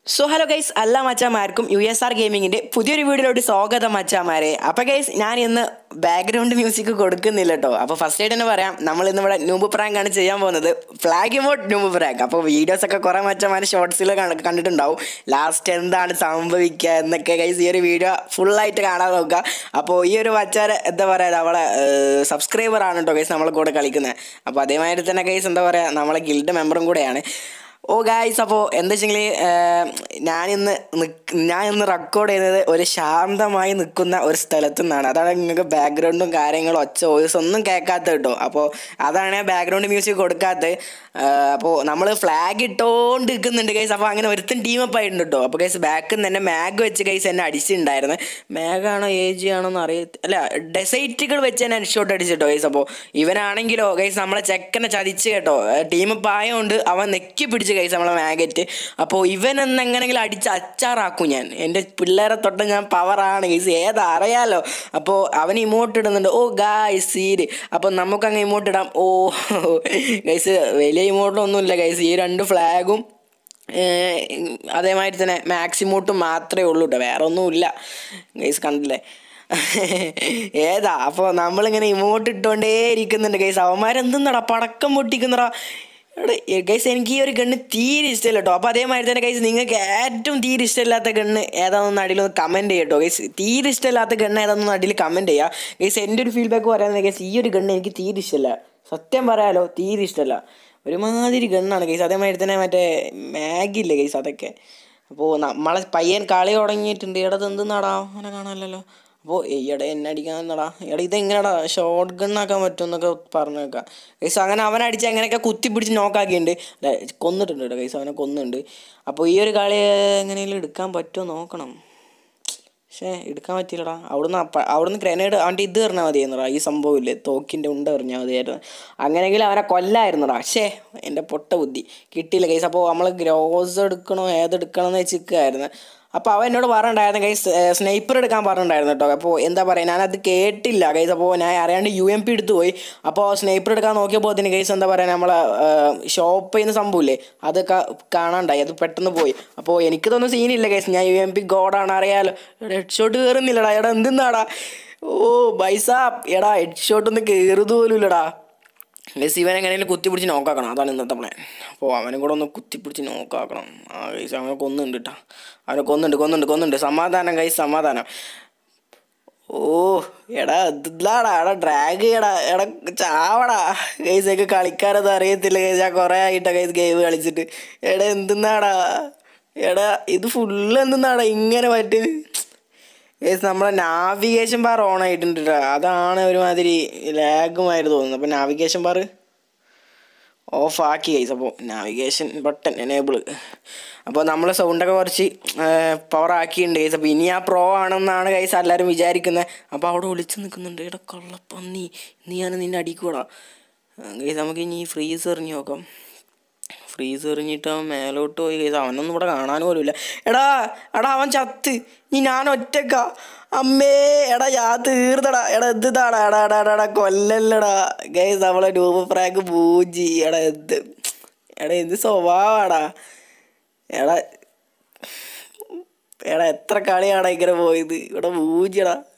so hello guys എല്ലാ മച്ചാമാർക്കും U S R ഗെയിമിങ്ങിൻ്റെ പുതിയൊരു വീഡിയോയിലോട്ട് സ്വാഗതം മച്ചാമാരെ അപ്പോൾ ഗൈസ് ഞാൻ ഇന്ന് ബാക്ക്ഗ്രൗണ്ട് മ്യൂസിക് കൊടുക്കുന്നില്ല കേട്ടോ അപ്പോൾ ഫസ്റ്റ് ആയിട്ട് തന്നെ പറയാം നമ്മൾ ഇന്ന് ഇവിടെ നൂബ് പ്രാങ്ക് ആണ് ചെയ്യാൻ പോകുന്നത് ഫ്ലാഗ് ഇമോട്ട് നൂബ് പ്രാങ്ക് അപ്പോൾ വീഡിയോസ് ഒക്കെ കുറേ മച്ചന്മാർ ഷോർട്സിൽ കണ്ടിട്ടുണ്ടാവും ലാസ്റ്റ് എന്താണ് സംഭവിക്കുക എന്നൊക്കെ ഗൈസ് ഈ ഒരു വീഡിയോ ഫുള്ളായിട്ട് കാണാൻ നോക്കുക അപ്പോൾ ഈ ഒരു മച്ചാരെ എന്താ പറയുക നമ്മളെ സബ്സ്ക്രൈബർ ആണ് കേട്ടോ ഗൈസ് നമ്മളെ കൂടെ കളിക്കുന്നത് അപ്പോൾ അതേമാതിരി തന്നെ ഗൈസ് എന്താ പറയുക നമ്മളെ ഗിൽഡ് മെമ്പറും കൂടെയാണ് ഓ ഗായ്സ് അപ്പോൾ എന്താ വെച്ചെങ്കിൽ ഞാനിന്ന് നിക്ക് ഞാൻ ഇന്ന് റെക്കോർഡ് ചെയ്യുന്നത് ഒരു ശാന്തമായി നിൽക്കുന്ന ഒരു സ്ഥലത്തു നിന്നാണ് അതാണ് നിങ്ങൾക്ക് ബാക്ക്ഗ്രൗണ്ടും കാര്യങ്ങളും ഒച്ച വോയിസ് ഒന്നും കേൾക്കാത്ത കേട്ടോ അപ്പോൾ അതാണ് ബാക്ക്ഗ്രൗണ്ട് മ്യൂസിക് കൊടുക്കാത്തത് അപ്പോൾ നമ്മൾ ഫ്ലാഗ് ഇട്ടുകൊണ്ട് നിൽക്കുന്നുണ്ട് ഗൈസ് അപ്പോൾ അങ്ങനെ ഒരുത്തും ടീമപ്പ് ആയിട്ടുണ്ട് കേട്ടോ അപ്പോൾ ഗൈസ് ബാക്കിൽ നിന്ന് തന്നെ മാഗ് വെച്ച് ഗൈസ് എന്നെ അടിച്ചിട്ടുണ്ടായിരുന്നു മാഗാണോ എ ജി ആണോ എന്ന് അറിയത്തില്ല അല്ല ഡെസൈറ്റുകൾ വെച്ച് എന്നെ ഷോട്ട് അടിച്ചിട്ടോ ഗൈസ് അപ്പോൾ ഇവനാണെങ്കിലോ ഗൈസ് നമ്മളെ ചെക്കനെ ചതിച്ച് കേട്ടോ ടീമപ്പ് ആയതുകൊണ്ട് അവൻ നെക്കി പിടിച്ച് ഗൈസ് നമ്മളെ മാഗറ്റ് അപ്പോൾ ഇവൻ എന്ന് എങ്ങനെയെങ്കിലും അടിച്ച് അച്ചാറാക്കും ഞാൻ എൻ്റെ പിള്ളേരെ തൊട്ട് ഞാൻ പവറാണ് ഗൈസ് ഏതാ അറിയാലോ അപ്പോൾ അവൻ ഇമോട്ട് ഇടുന്നുണ്ട് ഓ ഗായ്സ് സീര് അപ്പോൾ നമുക്കങ്ങ് ഇമോട്ട് ഇടാം ഓ ഗൈസ് വലിയ ഇമോട്ടൊന്നുമില്ല ഗൈസ് ഈ രണ്ട് ഫ്ലാഗും അതേമാതിരി തന്നെ മാക്സിമോട്ടും മാത്രമേ ഉള്ളൂ കേട്ടോ വേറെ ഒന്നുമില്ല ഗൈസ് കണ്ടില്ലേ ഏതാ അപ്പോൾ നമ്മളിങ്ങനെ ഇമോട്ട് ഇട്ടുകൊണ്ടേ ഇരിക്കുന്നുണ്ട് ഗൈസ് അവന്മാരെന്തെന്നടാ പടക്കം പൊട്ടിക്കുന്നടാ ഗൈസ് എനിക്ക് ഈ ഒരു ഗണ്ണ് തീരെ ഇഷ്ടമില്ല കേട്ടോ അപ്പോൾ അതേമാതിരി തന്നെ ഗൈസ് നിങ്ങൾക്ക് ഏറ്റവും തീരെ ഇഷ്ടമില്ലാത്ത ഗണ്ണ് ഏതാണെന്ന് അടിയിൽ ഒന്ന് കമൻറ്റ് ചെയ്യട്ടോ ഗൈസ് തീരെ ഇഷ്ടമില്ലാത്ത ഗണ്ണ് ഏതാണെന്ന് അടിയിൽ കമൻറ്റ് ചെയ്യുക ഗൈസ് എൻ്റെ ഒരു ഫീഡ്ബാക്ക് പറയാമെന്ന് ഗൈസ് ഈ ഒരു ഗണ്ണ് എനിക്ക് തീരെ ഇഷ്ടമില്ല സത്യം പറയാലോ തീരെ ഇഷ്ടമല്ല ഒരുമാതിരി ഗണ്ണാണ് ഗൈസ് അതേമാതിരി തന്നെ മറ്റേ മാഗി ഇല്ലേ ഗൈസ് അതൊക്കെ അപ്പോൾ നമ്മളെ പയ്യൻ കളി തുടങ്ങിയിട്ടുണ്ട് ഇടത് എന്തെന്നാടാ അങ്ങനെ കാണാമല്ലോ അപ്പോൾ എയ്യടെ എന്നെ അടിക്കാൻ എന്നടാ എടാ ഇതെങ്ങനെയാടാ ഷോർട്ട് ഗണ്ണാക്കാൻ പറ്റും എന്നൊക്കെ പറഞ്ഞേക്കാം ഗൈസ് അങ്ങനെ അവനെ അടിച്ച് എങ്ങനെയൊക്കെ കുത്തി പിടിച്ച് നോക്കാക്കിയിട്ടുണ്ട് അല്ലെ കൊന്നിട്ടുണ്ട് കേട്ടോ ഗൈസ് അവനെ കൊന്നുണ്ട് അപ്പോൾ ഈ ഒരു കളി എങ്ങനെയെങ്കിലും എടുക്കാൻ പറ്റുമോ നോക്കണം പക്ഷേ എടുക്കാൻ പറ്റിയില്ലടാ അവിടുന്ന് അപ്പ അവിടുന്ന് ഗ്രനേഡ് അവൻ്റെ ഇത് എറിഞ്ഞാൽ മതിയായിരുന്നടാ ഈ സംഭവം ഇല്ലേ തോക്കിൻ്റെ ഉണ്ട എറിഞ്ഞാൽ മതിയായിരുന്നു അങ്ങനെയെങ്കിൽ അവനെ കൊല്ലായിരുന്നടാ പക്ഷേ എൻ്റെ പൊട്ട ബുദ്ധി കിട്ടിയില്ല ഗൈസ് അപ്പോൾ നമ്മൾ ഗ്രോസ് എടുക്കണോ ഏതെടുക്കണം എന്ന് വെച്ചിരിക്കുകയായിരുന്നു അപ്പോൾ അവൻ എന്നോട് പറഞ്ഞിട്ടുണ്ടായിരുന്നു ഗൈസ് സ്നൈപ്പർ എടുക്കാൻ പറഞ്ഞിട്ടുണ്ടായിരുന്നു കേട്ടോ അപ്പോൾ എന്താ പറയുക ഞാനത് കേട്ടില്ല ഗൈസ് അപ്പോൾ ഞാൻ അറിയാണ്ട് യു എം പി എടുത്തു പോയി അപ്പോൾ സ്നൈപ്പർ എടുക്കാൻ നോക്കിയപ്പോൾ അതിന് ഗൈസ് എന്താ പറയുക നമ്മളെ ഷോപ്പ് ചെയ്യുന്ന സംഭവമില്ലേ അതൊക്കെ കാണാണ്ടായി അത് പെട്ടെന്ന് പോയി അപ്പോൾ എനിക്കിതൊന്നും സീനില്ല ഗൈസ് ഞാൻ യു എം പി ഗോഡാണ് അറിയാലോ ഹെഡ് ഷോട്ട് കയറുന്നില്ലടാ എടാ എന്തിന്നാടാ ഓ പൈസ എടാ ഹെഡ് ഷോട്ട് ഒന്ന് കയറുന്നത് പോലും ഇല്ലടാ ഗൈസ് ഇവൻ എങ്ങനെയും കുത്തിപ്പിടിച്ച് നോക്കാക്കണം അതാണ് ഇന്നത്തെ പ്ലാൻ അപ്പോൾ അവനും കൂടെ ഒന്ന് കുത്തിപ്പിടിച്ച് നോക്കാക്കണം ആ ഗൈസ് അവനെ കൊന്നുണ്ട് കേട്ടോ അവനെ കൊന്നുണ്ട് കൊന്നുണ്ട് കൊന്നുണ്ട് സമാധാനം ഗൈസ് സമാധാനം ഓ എടാ ഇതിലാടാ എടാ ഡ്രാഗ് എടാ എടാ ചാവടാ ഗൈസ് ഒക്കെ കളിക്കാരത് അറിയത്തില്ല ഗൈസ് ഞാൻ കുറേ ആയിട്ടാ ഗൈസ് ഗെയിം കളിച്ചിട്ട് എടാ എന്തെന്നാടാ എടാ ഇത് ഫുള്ള് എന്തെന്നാടാ ഇങ്ങനെ പറ്റിയത് ഗൈസ് നമ്മളെ നാവിഗേഷൻ ബാർ ഓൺ ആയിട്ടുണ്ട് കേട്ടോ അതാണ് ഒരുമാതിരി ലാഗുമായിട്ട് തോന്നുന്നത് അപ്പോൾ നാവിഗേഷൻ ബാർ ഓഫ് ആക്കി ഗൈസ് അപ്പോൾ നാവിഗേഷൻ ബട്ടൺ എനേബിൾ അപ്പോൾ നമ്മൾ സൗണ്ടൊക്കെ കുറച്ച് പവർ ആക്കിയിട്ടുണ്ട് ഗൈസ് അപ്പോൾ ഇനി ആ പ്രോ ആണെന്നാണ് ഗൈസ് എല്ലാവരും വിചാരിക്കുന്നത് അപ്പോൾ അവിടെ ഒളിച്ച് നിൽക്കുന്നുണ്ട് എടാ കള്ളപ്പന്നി നീ ഞാൻ നിന്നെ അടിക്കൂടാ ഗൈസ് നമുക്ക് ഇനി ഫ്രീസ് എറിഞ്ഞ് നോക്കാം ഫ്രീസ് എറിഞ്ഞിട്ട് അവൻ മേലോട്ട് പോയി കഴിച്ചാൽ അവനൊന്നും ഇവിടെ കാണാൻ പോലും ഇല്ല എടാ എടാ അവൻ ചത്ത് നീ ഞാൻ ഒറ്റക്ക അമ്മേ എടാ ഞാൻ തീർന്നടാ എടാ എന്തിതാടാ എടാ എടാ എടാ എടാ കൊല്ലല്ലടാ ഗൈസ് നമ്മളെ രൂപ പ്രാങ്ക് പൂജി എടാ എന്ത് എടാ എന്ത് സ്വഭാവമാടാ എടാ എടാ എത്ര കളിയാടാ ഇങ്ങനെ പോയത് ഇവിടെ പൂജിയടാ